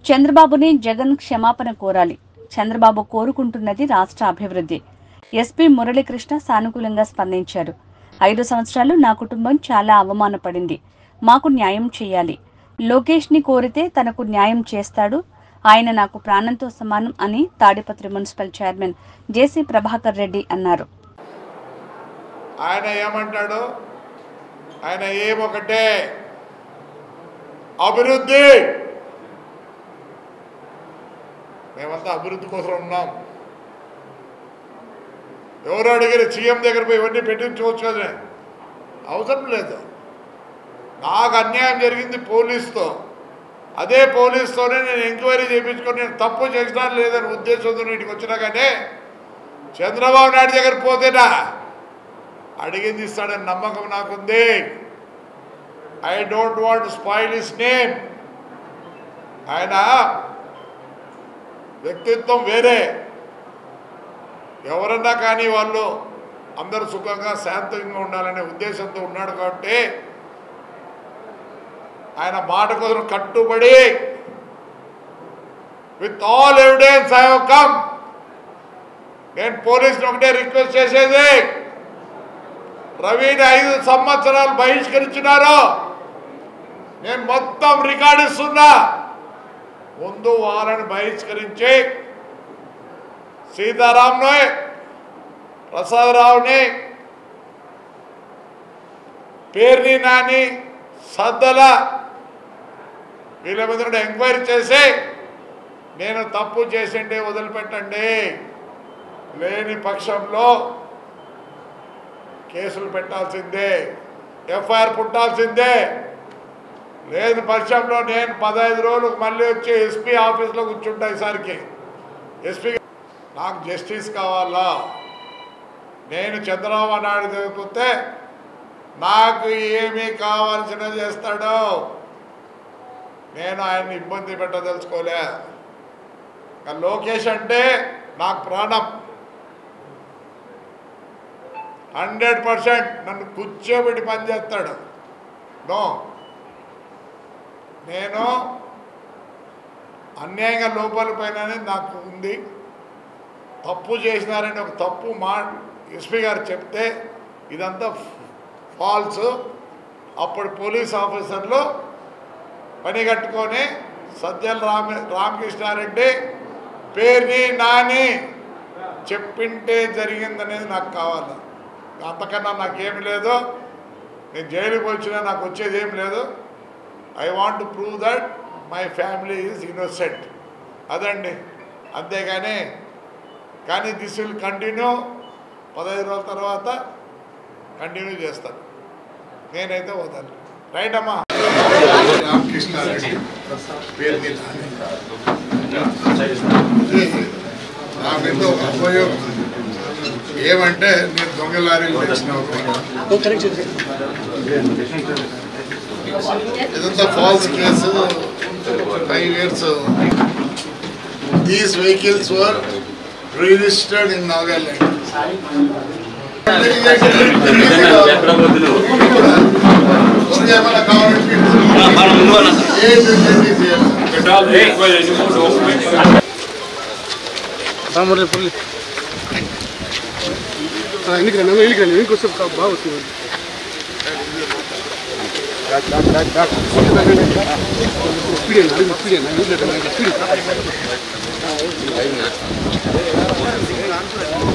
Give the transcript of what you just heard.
చంద్రబాబుని జగన్ క్షమాపణ కోరాలి చంద్రబాబు కోరుకుంటున్నది రాష్ట్ర అభివృద్ధి ఎస్పీ మురళీకృష్ణ సానుకూలంగా స్పందించారు ఐదు సంవత్సరాలు నా కుటుంబం చాలా అవమానపడింది మాకు న్యాయం చేయాలి లోకేష్ ని కోరితే తనకు న్యాయం చేస్తాడు ఆయన నాకు ప్రాణంతో సమానం అని Tadipatri municipal chairman JC Prabhakar Reddy అన్నారు ఆయన ఏమంటాడు ఆయన ఏమొకటే అభివృద్ధి మేమంతా అభివృద్ధి కోసం ఉన్నాం ఎవరు అడిగిన సీఎం దగ్గర పోయి ఇవన్నీ పెట్టించుకోవచ్చు కదా అవసరం లేదు నాకు అన్యాయం జరిగింది పోలీస్తో అదే పోలీస్తోనే నేను ఎంక్వైరీ చేయించుకొని నేను తప్పు చేసినా లేదని ఉద్దేశంతో ఇంటికి వచ్చినా కానీ చంద్రబాబు నాయుడు దగ్గర పోతేనా అడిగింది ఇస్తాడని నమ్మకం నాకుంది I don't want spoil his name ఆయన వ్యక్తిత్వం వేరే ఎవరన్నా కానీ వాళ్ళు అందరూ సుఖంగా శాంతంగా ఉండాలనే ఉద్దేశంతో ఉన్నాడు కాబట్టి ఆయన మాట కోసం కట్టుబడి with all evidence I come నేను పోలీసులు ఒకటే రిక్వెస్ట్ చేసేది రవిని ఐదు సంవత్సరాలు బహిష్కరించినారు నేను మొత్తం రికార్డు ఇస్తున్నా ముందు వాళ్ళని బహిష్కరించి సీతారాంని ప్రసాదరావుని పేర్ని నాని సద్దల వీళ్ళ మీద కూడా ఎంక్వైరీ చేసి నేను తప్పు చేసిండే వదిలిపెట్టండి లేని పక్షంలో కేసులు పెట్టాల్సిందే ఎఫ్ఐఆర్ పుట్టాల్సిందే లేని పక్షంలో నేను పదహైదు రోజులకు మళ్ళీ వచ్చి ఎస్పీ ఆఫీస్లో కూర్చుంటా ఈసారికి ఎస్పీ నాకు జస్టిస్ కావాలా నేను చంద్రబాబు నాయుడు చదివితే నాకు ఏమి కావాల్సిన చేస్తాడో నేను ఆయన్ని ఇబ్బంది పెట్టదలుచుకోలే ఇంకా లోకేష్ అంటే నాకు ప్రాణం హండ్రెడ్ పర్సెంట్ నన్ను కూర్చోబెట్టి పనిచేస్తాడు నో నేను అన్యాయంగా లోపాల పైన నాకు ఉంది తప్పు చేసినారని ఒక తప్పు మా ఎస్పీ గారు చెప్తే ఇదంతా ఫాల్స్ అప్పుడు పోలీస్ ఆఫీసర్లు పని కట్టుకొని సజ్జల రామ రామకృష్ణారెడ్డి పేరుని నాని చెప్పింటే జరిగిందనేది నాకు కావాలి అంతకన్నా నాకేమి లేదు నేను జైలుకి వచ్చినా నాకు వచ్చేది ఏం లేదు I want prove that my family is innocent అదండి అంతేగాని కానీ దిస్ విల్ కంటిన్యూ పదహైదు రోజుల తర్వాత కంటిన్యూ చేస్తాను నేనైతే పోతాను రైట్ అమ్మా రామకృష్ణారెడ్డి పేరు మీద నా మీద ఒక అభయం ఏమంటే నేను దొంగ లారీలు తెచ్చినావు ఇదంతా false case five years these vehicles were registered in Nagaland ఏమైనా కావాలంటే ఏ మురళి మురళి ఎన్నికి రండి ఎన్నికి రండి ఎన్నికి వస్తే బాగా వస్తుంది స్పీడ్ అండి స్పీడ్ అండి స్పీడ్